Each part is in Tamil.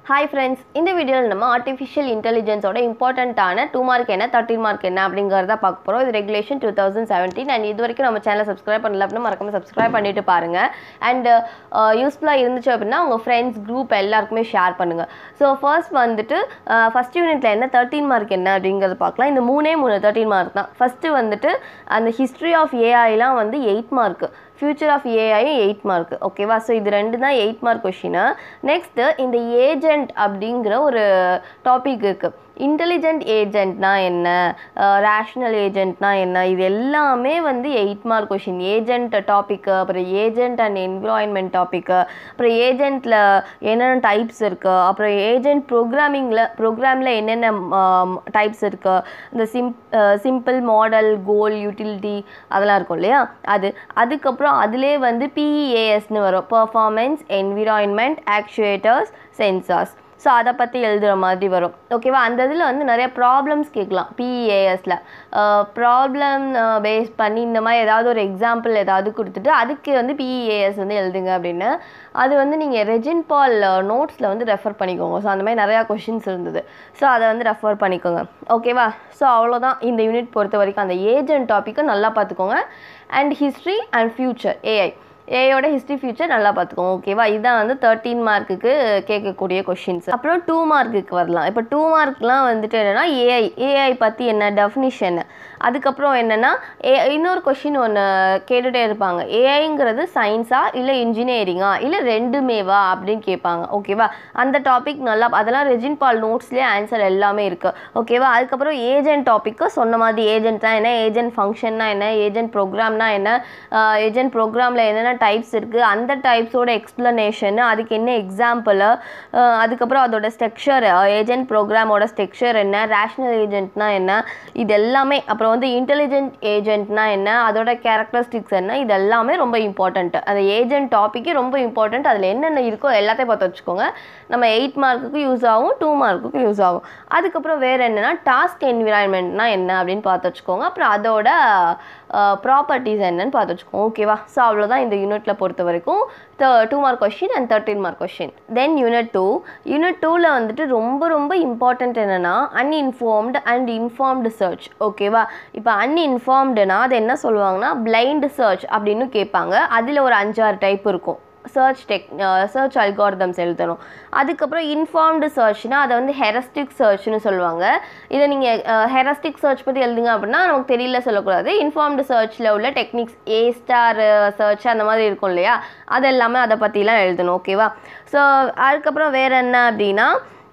ஹாய் ஃப்ரெண்ட்ஸ் இந்த வீடியோவில் நம்ம ஆர்டிஃபிஷியல் இன்டெலிஜென்ஸோட இம்பார்ட்டண்ட்டான டூ மார்க் என்ன தேர்ட்டின் மார்க் என்ன அப்படிங்கிறத பார்க்க போகிறோம் இது regulation two thousand seventeen and இது வரைக்கும் நம்ம சேனலை சப்ஸ்கிரைப் பண்ணல அப்படின்னா மறக்காம சப்ஸ்கிரைப் பண்ணிட்டு பாருங்கள் அண்ட் யூஸ்ஃபுல்லாக இருந்துச்சு அப்படின்னா உங்கள் ஃப்ரெண்ட்ஸ் குரூப் எல்லாருக்குமே ஷேர் பண்ணுங்கள் ஸோ ஃபர்ஸ்ட் வந்துட்டு ஃபஸ்ட் யூனிட்டில் என்ன தேர்ட்டின் மார்க் என்ன அப்படிங்கிறத பார்க்கலாம் இந்த மூணே மூணு தேர்ட்டின் மார்க் தான் ஃபஸ்ட்டு வந்துட்டு அந்த ஹிஸ்ட்ரி ஆஃப் ஏஐலாம் வந்து எயிட் மார்க்கு ஃபியூச்சர் ஆஃப் ஏஐயும் எயிட் மார்க் ஓகேவா ஸோ இது ரெண்டு தான் எயிட் மார்க் கொஷினு நெக்ஸ்ட்டு இந்த ஏஜென்ட் அப்படிங்கிற ஒரு டாபிக் இருக்குது இன்டெலிஜென்ட் ஏஜென்ட்னா என்ன ரேஷ்னல் ஏஜென்ட்னா என்ன இது எல்லாமே வந்து eight mark question agent topic அப்புறம் ஏஜென்ட் அண்ட் என்விரான்மெண்ட் டாப்பிக்கு அப்புறம் ஏஜென்ட்டில் என்னென்ன டைப்ஸ் இருக்குது அப்புறம் ஏஜென்ட் ப்ரோக்ராமிங்கில் ப்ரோக்ராமில் என்னென்ன டைப்ஸ் இருக்குது இந்த sim simple model goal utility அதெல்லாம் இருக்கும் இல்லையா அது அதுக்கப்புறம் அதிலே வந்து பிஇஏஎஸ்னு வரும் performance environment actuators sensors so அதை பற்றி எழுதுகிற மாதிரி வரும் ஓகேவா அந்த இதில் வந்து நிறைய ப்ராப்ளம்ஸ் கேட்கலாம் பிஇஏஎஸில் ப்ராப்ளம் பேஸ் பண்ணி இந்த மாதிரி ஏதாவது ஒரு எக்ஸாம்பிள் ஏதாவது கொடுத்துட்டு அதுக்கு வந்து பிஇஏஎஸ் வந்து எழுதுங்க அப்படின்னு அது வந்து நீங்கள் ரெஜின் பால் நோட்ஸில் வந்து ரெஃபர் பண்ணிக்கோங்க ஸோ அந்த மாதிரி நிறையா கொஷின்ஸ் இருந்தது ஸோ அதை வந்து ரெஃபர் பண்ணிக்கோங்க ஓகேவா ஸோ அவ்வளோதான் இந்த யூனிட் பொறுத்த வரைக்கும் அந்த ஏஜென்ட் டாப்பிக்கை நல்லா பார்த்துக்கோங்க and history and future AI ஏயோட ஹிஸ்ட்ரி ஃபியூச்சர் நல்லா பார்த்துக்கோங்க ஓகேவா இதுதான் வந்து தேர்ட்டீன் மார்க்குக்கு கேட்கக்கூடிய கொஷின்ஸ் அப்புறம் டூ மார்க்குக்கு வரலாம் இப்போ டூ மார்க்லாம் வந்துட்டு என்னென்னா ஏஐ ஏஐ பற்றி என்ன டெஃபினிஷன் அதுக்கப்புறம் என்னென்னா ஏ இன்னொரு கொஷின் ஒன்று கேட்டுகிட்டே இருப்பாங்க ஏஐங்கிறது சயின்ஸா இல்லை இன்ஜினியரிங்கா இல்லை ரெண்டுமேவா அப்படின்னு கேட்பாங்க ஓகேவா அந்த டாபிக் நல்லா அதெல்லாம் ரெஜின் பால் நோட்ஸ்லேயே ஆன்சர் எல்லாமே இருக்குது ஓகேவா அதுக்கப்புறம் ஏஜென்ட் டாப்பிக்கு சொன்ன மாதிரி ஏஜென்ட்னா என்ன ஏஜென்ட் ஃபங்க்ஷன்னா என்ன ஏஜென்ட் ப்ரோக்ராம்னா என்ன ஏஜென்ட் ப்ரோக்ராமில் என்னென்ன டைப்ஸ் இருக்குது அந்த டைப்ஸோட எக்ஸ்ப்ளனேஷன் அதுக்கு என்ன எக்ஸாம்பிள் அதுக்கப்புறம் அதோட ஸ்ட்ரக்சர் ஏஜென்ட் ப்ரோக்ராமோட ஸ்ட்ரக்சர் என்ன ரேஷ்னல் ஏஜென்ட்னா என்ன இது எல்லாமே அப்புறம் வந்து இன்டெலிஜென்ட் ஏஜென்ட்னா என்ன அதோட கேரக்டரிஸ்டிக்ஸ் என்ன இது எல்லாமே ரொம்ப இம்பார்ட்டண்ட் அந்த ஏஜென்ட் டாப்பிக்கே ரொம்ப இம்பார்ட்டண்ட் அதில் என்னென்ன இருக்கோ எல்லாத்தையும் பார்த்து வச்சுக்கோங்க நம்ம எயிட் மார்க்குக்கு யூஸ் ஆகும் டூ மார்க்குக்கு யூஸ் ஆகும் அதுக்கப்புறம் வேறு என்னென்னா டாஸ்க் என்விரான்மெண்ட்னா என்ன அப்படின்னு பார்த்து வச்சுக்கோங்க அப்புறம் அதோட ப்ராப்பர்ட்டிஸ் என்னன்னு பார்த்து வச்சுக்கோங்க ஓகேவா ஸோ அவ்வளோதான் இந்த யூனிட்டில் பொறுத்த வரைக்கும் two mark question and thirteen mark question then unit two unit டூவில் வந்துட்டு ரொம்ப ரொம்ப இம்பார்ட்டண்ட் என்னென்னா அன்இன்ஃபார்ம்டு அண்ட் இன்ஃபார்ம்டு சர்ச் ஓகேவா இப்போ அன்இன்ஃபார்ம்டுனா அது என்ன சொல்லுவாங்கன்னா பிளைண்ட் சர்ச் அப்படின்னு கேட்பாங்க அதில் ஒரு அஞ்சாறு டைப் இருக்கும் சர்ச் டெக் சர்ச் அல்காரிதம்ஸ் எழுதணும் அதுக்கப்புறம் இன்ஃபார்ம்டு சர்ச்னா அதை வந்து ஹெரஸ்டிக் சர்ச்னு சொல்லுவாங்க இதை நீங்கள் ஹெரஸ்டிக் சர்ச் பற்றி எழுதுங்க அப்படின்னா நமக்கு தெரியல சொல்லக்கூடாது இன்ஃபார்ம்டு சர்ச்சில் உள்ள டெக்னிக்ஸ் ஏ ஸ்டார் சர்ச் அந்த மாதிரி இருக்கும் இல்லையா அது எல்லாமே அதை பற்றிலாம் எழுதணும் ஓகேவா ஸோ அதுக்கப்புறம் வேறு என்ன அப்படின்னா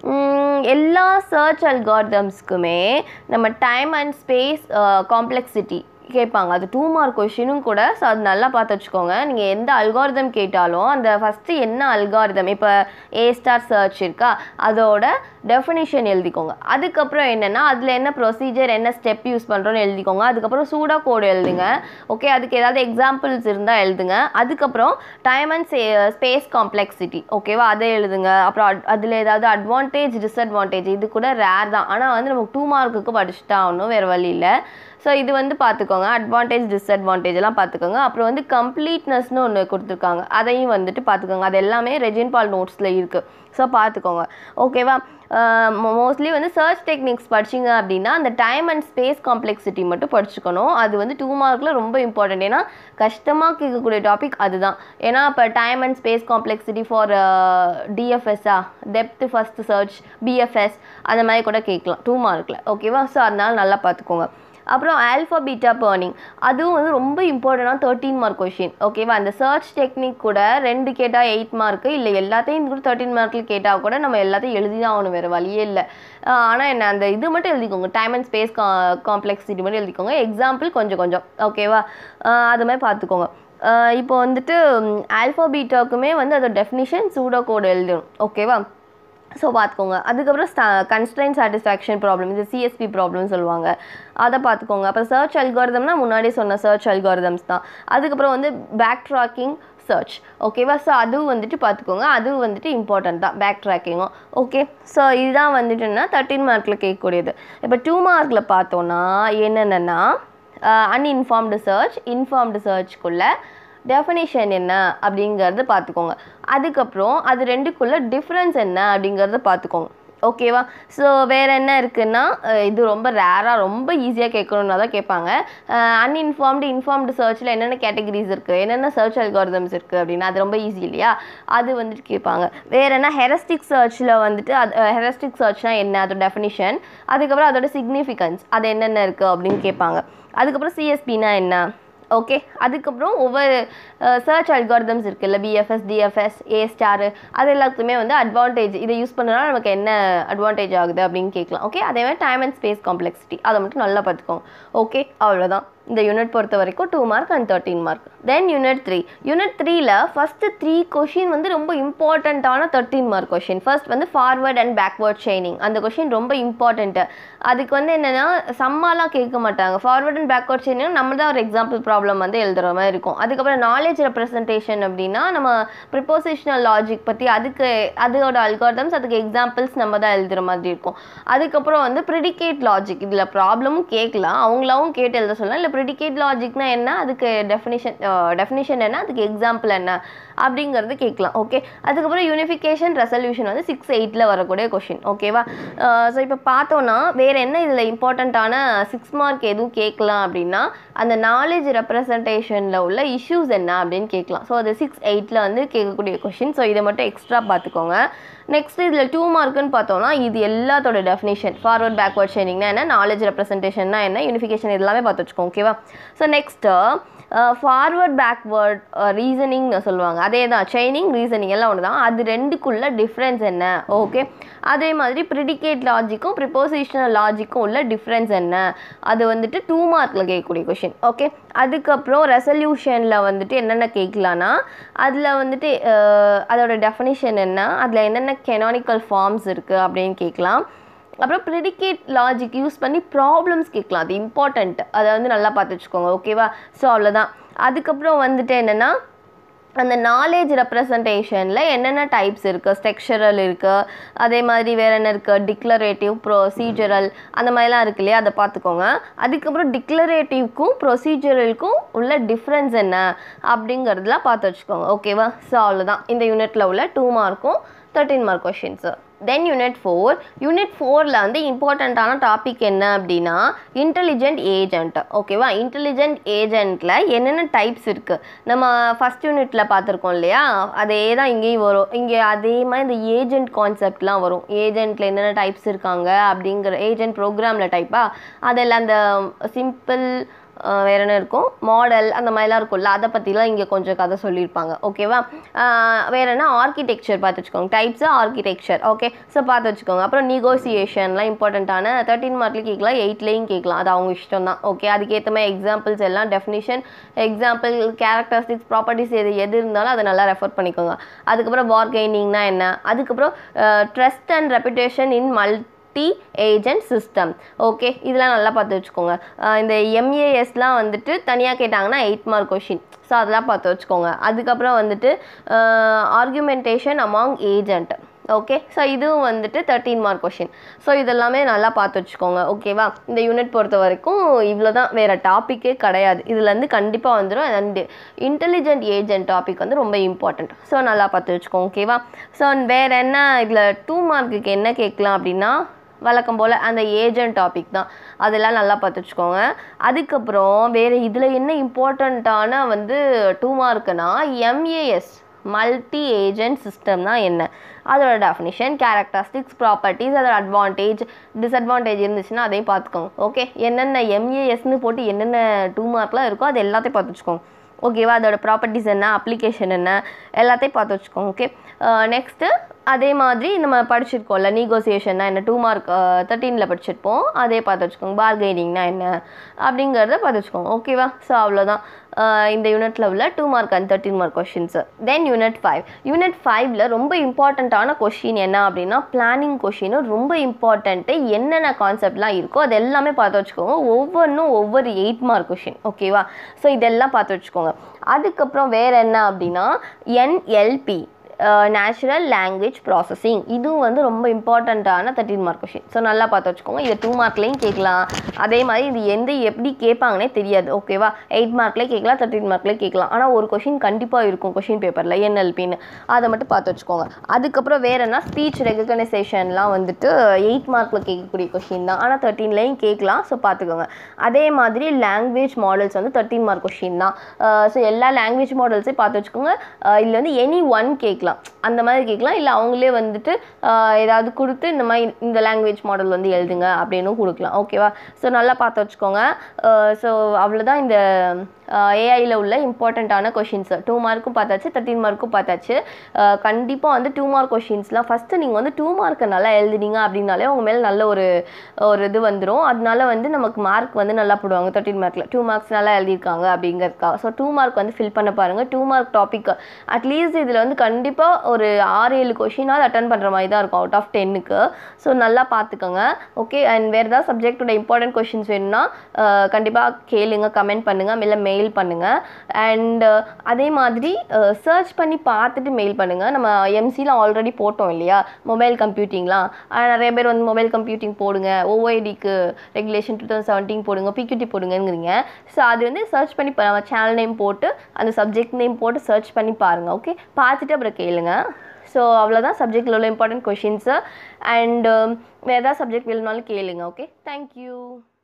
எல்லா சர்ச் அல்காரிதம்ஸ்க்குமே நம்ம டைம் அண்ட் ஸ்பேஸ் காம்ப்ளெக்சிட்டி கேட்பாங்க அது டூ மார்க் கொஷினும் கூட ஸோ அது நல்லா பார்த்து வச்சுக்கோங்க நீங்கள் எந்த அல்காரிதம் கேட்டாலும் அந்த ஃபஸ்ட்டு என்ன அல்காரிதம் இப்போ ஏ ஸ்டார் சர்ச் இருக்கா அதோட டெஃபினிஷன் எழுதிக்கோங்க அதுக்கப்புறம் என்னென்னா அதில் என்ன ப்ரொசீஜர் என்ன ஸ்டெப் யூஸ் பண்ணுறோன்னு எழுதிக்கோங்க அதுக்கப்புறம் சூடா கோடு எழுதுங்க ஓகே அதுக்கு ஏதாவது எக்ஸாம்பிள்ஸ் இருந்தால் எழுதுங்க அதுக்கப்புறம் டைம் அண்ட் ஸ்பேஸ் காம்ப்ளெக்சிட்டி ஓகேவா அதை எழுதுங்க அப்புறம் அதில் ஏதாவது அட்வான்டேஜ் டிஸ்அட்வான்டேஜ் இது கூட ரேர் தான் ஆனால் வந்து நமக்கு டூ மார்க்குக்கு படிச்சுட்டா ஆகணும் வேறு வழி இல்லை ஸோ இது வந்து பார்த்துக்கோங்க அட்வான்டேஜ் டிஸ்அட்வான்டேஜ் எல்லாம் பார்த்துக்கோங்க அப்புறம் வந்து கம்ப்ளீட்னஸ்னு ஒன்று கொடுத்துருக்காங்க அதையும் வந்துட்டு பார்த்துக்கோங்க அது எல்லாமே ரெஜின் பால் நோட்ஸில் இருக்குது ஸோ பார்த்துக்கோங்க ஓகேவா மோஸ்ட்லி வந்து சர்ச் டெக்னிக்ஸ் படிச்சிங்க அப்படின்னா அந்த டைம் அண்ட் ஸ்பேஸ் காம்ப்ளெக்சிட்டி மட்டும் படிச்சுக்கணும் அது வந்து டூ மார்க்கில் ரொம்ப இம்பார்ட்டன்ட் ஏன்னா கஷ்டமாக கேட்கக்கூடிய டாபிக் அதுதான் ஏன்னா இப்போ time and space complexity for டிஎஃப்எஸ்ஸா டெப்த் ஃபஸ்ட் சர்ச் பிஎஃப்எஸ் அந்த மாதிரி கூட கேட்கலாம் டூ மார்க்கில் ஓகேவா ஸோ அதனால நல்லா பார்த்துக்கோங்க அப்புறம் ஆல்ஃபா பீட்டா பேர்னிங் அதுவும் வந்து ரொம்ப இம்பார்ட்டண்டான தேர்ட்டீன் மார்க் கொஷின் ஓகேவா அந்த சர்ச் டெக்னிக் கூட ரெண்டு கேட்டால் எயிட் மார்க்கு இல்லை எல்லாத்தையும் கூட தேர்ட்டின் மார்க்கில் கேட்டால் கூட நம்ம எல்லாத்தையும் எழுதி தான் ஆகணும் வேறு வழியே இல்லை ஆனால் என்ன அந்த இது மட்டும் எழுதிக்கோங்க டைம் அண்ட் ஸ்பேஸ் கா காம்ப்ளெக்சிட்டி மட்டும் எழுதிக்கோங்க எக்ஸாம்பிள் கொஞ்சம் கொஞ்சம் ஓகேவா அது மாதிரி பார்த்துக்கோங்க இப்போ வந்துட்டு ஆல்ஃபா பீட்டாவுக்குமே வந்து அதோட டெஃபினிஷன் சூடோ கோடு எழுதணும் ஓகேவா ஸோ பார்த்துக்கோங்க அதுக்கப்புறம் கன்ஸ்ட்ரைன் சாட்டிஸ்ஃபேக்ஷன் ப்ராப்ளம் இது சிஎஸ்பி ப்ராப்ளம் சொல்லுவாங்க அதை பார்த்துக்கோங்க அப்புறம் சர்ச் அல்காரிதம்னா முன்னாடி சொன்ன சர்ச் அல்காரிதம்ஸ் தான் அதுக்கப்புறம் வந்து பேக் ட்ராக்கிங் சர்ச் ஓகேவா ஸோ அதுவும் வந்துட்டு பார்த்துக்கோங்க அதுவும் வந்துட்டு இம்பார்ட்டன்ட் தான் பேக் ட்ராக்கிங்கும் ஓகே ஸோ இதுதான் வந்துட்டுன்னா தேர்ட்டின் மார்க்கில் கேட்கக்கூடியது இப்போ டூ மார்க்கில் பார்த்தோன்னா என்னென்னா அன்இன்ஃபார்ம்டு சர்ச் இன்ஃபார்ம்டு சர்ச்க்குள்ளே டெஃபினிஷன் என்ன அப்படிங்கிறது பார்த்துக்கோங்க அதுக்கப்புறம் அது ரெண்டுக்குள்ள டிஃப்ரென்ஸ் என்ன அப்படிங்கிறத பார்த்துக்கோங்க ஓகேவா ஸோ வேறு என்ன இருக்குன்னா அஹ் இது ரொம்ப ரேராக ரொம்ப ஈஸியாக கேட்கணுன்னா தான் கேட்பாங்க அன்இன்ஃபார்ம்டு இன்ஃபார்ம்டு சர்ச்சில் என்னென்ன கேட்டகரிஸ் இருக்குது என்னென்ன சர்ச் அல்காரிதம்ஸ் இருக்குது அப்படின்னா அது ரொம்ப ஈஸி இல்லையா அது வந்துட்டு கேட்பாங்க வேறு என்ன ஹெரஸ்டிக் சர்ச்சில் வந்துட்டு அது ஹெரஸ்டிக் சர்ச்னா என்ன அதோட டெஃபினிஷன் அதுக்கப்புறம் அதோட சிக்னிஃபிகன்ஸ் அது என்னென்ன இருக்குது அப்படின்னு கேட்பாங்க அதுக்கப்புறம் சிஎஸ்பினா என்ன ஓகே அதுக்கப்புறம் ஒவ்வொரு சர்ச் அல்காரிதம்ஸ் இருக்குல்ல பிஎஃப்எஸ் டிஎஃப்எஸ் ஏ ஸ்டாரு அது எல்லாத்துக்குமே வந்து அட்வான்டேஜ் இதை யூஸ் பண்ணனால நமக்கு என்ன அட்வான்டேஜ் ஆகுது அப்படின்னு கேட்கலாம் ஓகே அதே மாதிரி டைம் அண்ட் ஸ்பேஸ் காம்ப்ளெக்சிட்டி அதை மட்டும் நல்லா பார்த்துக்கோங்க ஓகே அவ்வளோதான் இந்த யூனிட் பொறுத்த வரைக்கும் two mark and thirteen mark then unit three unit த்ரீல ஃபஸ்ட்டு த்ரீ கொஷின் வந்து ரொம்ப இம்பார்ட்டண்ட்டான தேர்ட்டின் மார்க் கொஷின் ஃபர்ஸ்ட் வந்து ஃபார்வர்ட் அண்ட் பேக்வர்ட் ஷைனிங் அந்த கொஷின் ரொம்ப இம்பார்ட்டண்ட்டு அதுக்கு வந்து என்னென்னா சம்மாலாம் கேட்க மாட்டாங்க ஃபார்வர்ட் அண்ட் பேக்வர்ட் ஷைனிங் நம்ம தான் ஒரு எக்ஸாம்பிள் ப்ராப்ளம் வந்து எழுதுகிற மாதிரி இருக்கும் அதுக்கப்புறம் நாலேஜ் ரெப்ரசன்டேஷன் அப்படின்னா நம்ம ப்ரிப்போசிஷனல் லாஜிக் பற்றி அதுக்கு அதோட அல்காரிதம்ஸ் அதுக்கு எக்ஸாம்பிள்ஸ் நம்ம தான் எழுதுகிற மாதிரி இருக்கும் அதுக்கப்புறம் வந்து ப்ரிடிகேட் லாஜிக் இதில் ப்ராப்ளமும் கேட்கலாம் அவங்களாவும் கேட்டு எழுத சொல்லலாம் இல்லை ப்ரிடிகேட் லாஜிக்னா என்ன அதுக்கு டெஃபினிஷன் டெஃபினிஷன் என்ன அதுக்கு எக்ஸாம்பிள் என்ன அப்படிங்கிறது கேட்கலாம் ஓகே அதுக்கப்புறம் யூனிஃபிகேஷன் ரெசல்யூஷன் வந்து சிக்ஸ் எயிட்டில் வரக்கூடிய கொஷின் ஓகேவா ஸோ இப்போ பார்த்தோன்னா வேறு என்ன இதில் இம்பார்ட்டண்ட்டான சிக்ஸ் மார்க் எதுவும் கேட்கலாம் அப்படின்னா அந்த நாலேஜ் ரெப்ரசன்டேஷனில் உள்ள இஷ்யூஸ் என்ன அப்படின்னு கேட்கலாம் ஸோ அது சிக்ஸ் எயிட்டில் வந்து கேட்கக்கூடிய கொஷின் ஸோ இதை மட்டும் எக்ஸ்ட்ரா பார்த்துக்கோங்க நெக்ஸ்ட் இதில் டூ மார்க்குன்னு பார்த்தோம்னா இது எல்லாத்தோட டெஃபினிஷன் ஃபார்வர்ட் பேக்வர்ட் ஷேனிங்னா என்ன நாலேஜ் ரெப்ரசன்டேஷன்னா என்ன யூனிஃபிகேஷன் எல்லாமே பார்த்து வச்சுக்கோங்க ஓகேவா ஸோ நெக்ஸ்ட்டு ஃபார்வர்ட் பேக்வர்ட் ரீசனிங்னு சொல்லுவாங்க அதே தான் செயினிங் ரீசனிங் எல்லாம் ஒன்று தான் அது ரெண்டுக்குள்ள டிஃப்ரென்ஸ் என்ன ஓகே அதே மாதிரி ப்ரிடிகேட் லாஜிக்கும் ப்ரிப்போசிஷனல் லாஜிக்கும் உள்ள டிஃப்ரென்ஸ் என்ன அது வந்துட்டு டூ மார்க்கில் கேட்கக்கூடிய கொஷின் ஓகே அதுக்கப்புறம் ரெசல்யூஷனில் வந்துட்டு என்னென்ன கேட்கலான்னா அதில் வந்துட்டு அஹ், அதோட டெஃபினிஷன் என்ன அதில் என்னென்ன கெனானிக்கல் ஃபார்ம்ஸ் இருக்குது அப்படின்னு கேட்கலாம் அப்புறம் ப்ரிடிகேட் லாஜிக் யூஸ் பண்ணி ப்ராப்ளம்ஸ் கேட்கலாம் அது இம்பார்ட்டண்ட் அதை வந்து நல்லா பார்த்து வச்சுக்கோங்க ஓகேவா ஸோ அவ்வளோதான் அதுக்கப்புறம் வந்துட்டு என்னென்னா அந்த நாலேஜ் ரெப்ரசன்டேஷனில் என்னென்ன டைப்ஸ் இருக்குது ஸ்ட்ரக்சரல் இருக்குது அதே மாதிரி வேறு என்ன இருக்குது டிக்ளரேட்டிவ் ப்ரொசீஜரல் அந்த மாதிரிலாம் இருக்கு இல்லையா அதை பார்த்துக்கோங்க அதுக்கப்புறம் டிக்ளரேட்டிவ்க்கும் ப்ரொசீஜரலுக்கும் உள்ள டிஃப்ரென்ஸ் என்ன அப்படிங்கிறதுலாம் பார்த்து வச்சுக்கோங்க ஓகேவா ஸோ அவ்வளோதான் இந்த யூனிட்டில் உள்ள டூ மார்க்கும் thirteen mark questions then unit four unit ஃபோரில் வந்து இம்பார்ட்டண்ட்டான டாபிக் என்ன அப்படின்னா இன்டெலிஜென்ட் ஏஜென்ட் ஓகேவா இன்டெலிஜென்ட் ஏஜென்ட்டில் என்னென்ன டைப்ஸ் இருக்குது நம்ம ஃபஸ்ட் யூனிட்டில் பார்த்துருக்கோம் இல்லையா அதே தான் இங்கேயும் வரும் இங்கே அதே மாதிரி இந்த ஏஜென்ட் கான்செப்ட்லாம் வரும் ஏஜென்ட்டில் என்னென்ன டைப்ஸ் இருக்காங்க அப்படிங்கிற ஏஜென்ட் ப்ரோக்ராமில் டைப்பா அதில் அந்த சிம்பிள் ஆஹ் வேற என்ன இருக்கும் மாடல் அந்த மாதிரிலாம் இருக்கும்ல அதை பற்றிலாம் இங்கே கொஞ்சம் கதை சொல்லியிருப்பாங்க ஓகேவா ஆஹ் வேற என்ன ஆர்கிடெக்சர் பார்த்து வச்சுக்கோங்க டைப்ஸ் ஆர்கிடெக்சர் ஓகே ஸோ பார்த்து வச்சுக்கோங்க அப்புறம் நெகோசியேஷன்லாம் இம்பார்ட்டண்ட்டான தேர்ட்டின் மார்க்லேயும் கேட்கலாம் எயிட்லேயும் கேட்கலாம் அது அவங்க இஷ்டம் தான் ஓகே அதுக்கேற்ற மாதிரி எக்ஸாம்பிள்ஸ் எல்லாம் டெஃபினிஷன் எக்ஸாம்பிள் கேரக்டரிஸ்டிக்ஸ் ப்ராப்பர்ட்டிஸ் எது எது இருந்தாலும் அதை நல்லா ரெஃபர் பண்ணிக்கோங்க அதுக்கப்புறம் பார்கெனிங்னா என்ன அதுக்கப்புறம் ட்ரஸ்ட் அண்ட் ரெப்புடேஷன் இன் மல் டி ஏஜென்ட் சிஸ்டம் ஓகே இதெல்லாம் நல்லா பார்த்து வச்சுக்கோங்க அஹ் இந்த எம்ஏஎஸ்லாம் வந்துட்டு தனியாக கேட்டாங்கன்னா எயிட் மார்க் கொஷின் ஸோ அதெல்லாம் பார்த்து வச்சுக்கோங்க அதுக்கப்புறம் வந்துட்டு argumentation among agent okay so இதுவும் வந்துட்டு தேர்ட்டீன் மார்க் கொஷின் ஸோ இதெல்லாமே நல்லா பார்த்து வச்சுக்கோங்க ஓகேவா இந்த யூனிட் பொறுத்த வரைக்கும் இவ்வளோ தான் வேறு டாப்பிக்கே கிடையாது இதுலேருந்து கண்டிப்பாக வந்துடும் அண்ட் இன்டெலிஜென்ட் ஏஜென்ட் டாபிக் வந்து ரொம்ப இம்பார்ட்டண்ட் ஸோ நல்லா பார்த்து வச்சுக்கோங்க ஓகேவா ஸோ வேறு என்ன இதில் டூ மார்க்குக்கு என்ன கேட்கலாம் அப்படின்னா வழக்கம் போல் அந்த ஏஜென்ட் டாபிக் தான் அதெல்லாம் நல்லா பார்த்து வச்சுக்கோங்க அதுக்கப்புறம் வேறு இதில் என்ன இம்பார்ட்டண்ட்டான வந்து டூ மார்க்குனா எம்ஏஎஸ் மல்டி ஏஜென்ட் சிஸ்டம்னா என்ன அதோட டெஃபினிஷன் கேரக்டரிஸ்டிக்ஸ் ப்ராப்பர்ட்டிஸ் அதோட அட்வான்டேஜ் டிஸ்அட்வான்டேஜ் இருந்துச்சுன்னா அதையும் பார்த்துக்கோங்க ஓகே என்னென்ன எம்ஏஎஸ்னு போட்டு என்னென்ன டூ மார்க்லாம் இருக்கோ அது எல்லாத்தையும் பார்த்து வச்சுக்கோங்க ஓகேவா அதோட ப்ராப்பர்ட்டிஸ் என்ன அப்ளிகேஷன் என்ன எல்லாத்தையும் பார்த்து வச்சுக்கோங்க ஓகே நெக்ஸ்ட்டு அதே மாதிரி நம்ம படிச்சிருக்கோம்ல நெகோசியேஷன்னா என்ன டூ மார்க் தேர்ட்டீனில் படிச்சிருப்போம் அதே பார்த்து வச்சுக்கோங்க பார்கெனிங்னா என்ன அப்படிங்கிறத பார்த்து வச்சுக்கோங்க ஓகேவா ஸோ அவ்வளோதான் அஹ் இந்த யூனிட்டில் உள்ள two mark and thirteen mark questions then unit five unit ஃபைவ்ல ரொம்ப இம்பார்ட்டண்ட்டான கொஷின் என்ன அப்படின்னா பிளானிங் கொஷினும் ரொம்ப இம்பார்ட்டண்ட்டு என்னென்ன கான்செப்ட்லாம் இருக்கோ அது எல்லாமே பார்த்து வச்சுக்கோங்க ஒவ்வொன்றும் ஒவ்வொரு எயிட் மார்க் கொஷின் ஓகேவா ஸோ இதெல்லாம் பார்த்து வச்சுக்கோங்க அதுக்கப்புறம் வேறு என்ன அப்படின்னா என்எல்பி நேச்சுரல் லாங்குவேஜ் ப்ராசஸிங் இதுவும் வந்து ரொம்ப இம்பார்ட்டண்ட்டான தேர்ட்டின் மார்க் கொஷின் ஸோ நல்லா பார்த்து வச்சுக்கோங்க இது டூ மார்க்லேயும் கேட்கலாம் அதே மாதிரி இது எந்த எப்படி கேட்பாங்கன்னே தெரியாது ஓகேவா எயிட் மார்க்லேயே கேட்கலாம் தேர்ட்டின் மார்க்லேயே கேட்கலாம் ஆனால் ஒரு கொஷின் கண்டிப்பாக இருக்கும் கொஷின் பேப்பரில் என்எல்பின்னு அதை மட்டும் பார்த்து வச்சுக்கோங்க அதுக்கப்புறம் வேற என்ன ஸ்பீச் ரெகக்னைசேஷன்லாம் வந்துட்டு எயிட் மார்க்கில் கேட்கக்கூடிய கொஷின் தான் ஆனால் தேர்ட்டீன்லேயும் கேட்கலாம் ஸோ பார்த்துக்கோங்க அதே மாதிரி லாங்குவேஜ் மாடல்ஸ் வந்து தேர்ட்டின் மார்க் கொஷின் தான் ஸோ எல்லா லாங்குவேஜ் மாடல்ஸையும் பார்த்து வச்சுக்கோங்க இதில் வந்து எனி ஒன் கேட்கலாம் அந்த மாதிரி கேட்கலாம் இல்லை அவங்களே வந்துட்டு அஹ், ஏதாவது கொடுத்து இந்த மாதிரி இந்த லாங்குவேஜ் மாடல் வந்து எழுதுங்க அப்படின்னும் கொடுக்கலாம் ஓகேவா ஸோ நல்லா பார்த்து வச்சுக்கோங்க ஸோ அவ்வளோதான் இந்த ஏஐயில் உள்ள இம்பார்ட்டண்ட்டான கொஷின்ஸ் டூ மார்க்கும் பார்த்தாச்சு தேர்ட்டின் மார்க்கும் பார்த்தாச்சு கண்டிப்பாக வந்து டூ மார்க் கொஷின்ஸ்லாம் ஃபஸ்ட்டு நீங்கள் வந்து டூ மார்க்கை நல்லா எழுதுனீங்க அப்படின்னாலே உங்கள் மேலே நல்ல ஒரு ஒரு இது வந்துடும் அதனால வந்து நமக்கு மார்க் வந்து நல்லா போடுவாங்க தேர்ட்டின் மார்க்கில் டூ மார்க்ஸ் நல்லா எழுதியிருக்காங்க அப்படிங்கிறதுக்காக ஸோ டூ மார்க் வந்து ஃபில் பண்ண பாருங்கள் டூ மார்க் டாபிக் அட்லீஸ்ட் இதில் வந்து கண்டிப்பாக ஒரு ஆறு ஏழு கொஷினாவது அட்டன் பண்ணுற மாதிரி தான் இருக்கும் அவுட் ஆஃப் டென்னுக்கு ஸோ நல்லா பார்த்துக்கோங்க ஓகே அண்ட் வேறு ஏதாவது சப்ஜெக்டோட இம்பார்ட்டன்ட் கொஷின்ஸ் வேணும்னா கண்டிப்பாக கேளுங்க கமெண்ட் பண்ணுங்கள் இல்லை மெயில் பண்ணுங்கள் அண்ட் அதே மாதிரி சர்ச் பண்ணி பார்த்துட்டு மெயில் பண்ணுங்கள் நம்ம எம்சியில் ஆல்ரெடி போட்டோம் இல்லையா மொபைல் கம்ப்யூட்டிங்லாம் நிறைய பேர் வந்து மொபைல் கம்ப்யூட்டிங் போடுங்க ஓஐடிக்கு ரெகுலேஷன் டூ தௌசண்ட் செவன்டீன் போடுங்க பிக்யூட்டி போடுங்கங்கிறீங்க ஸோ அது வந்து சர்ச் பண்ணி பா- நம்ம சேனல் நேம் போட்டு அந்த சப்ஜெக்ட் நேம் போட்டு சர்ச் பண்ணி பாருங்கள் ஓகே பார்த்துட்டு அப்புறம் கேளுங்க ஸோ அவ்வளோதான் சப்ஜெக்டில் உள்ள இம்பார்ட்டன்ட் கொஷின்ஸு அண்ட் வேறு ஏதாவது சப்ஜெக்ட் வேணும்னாலும் கேளுங்க ஓகே தேங்க்யூ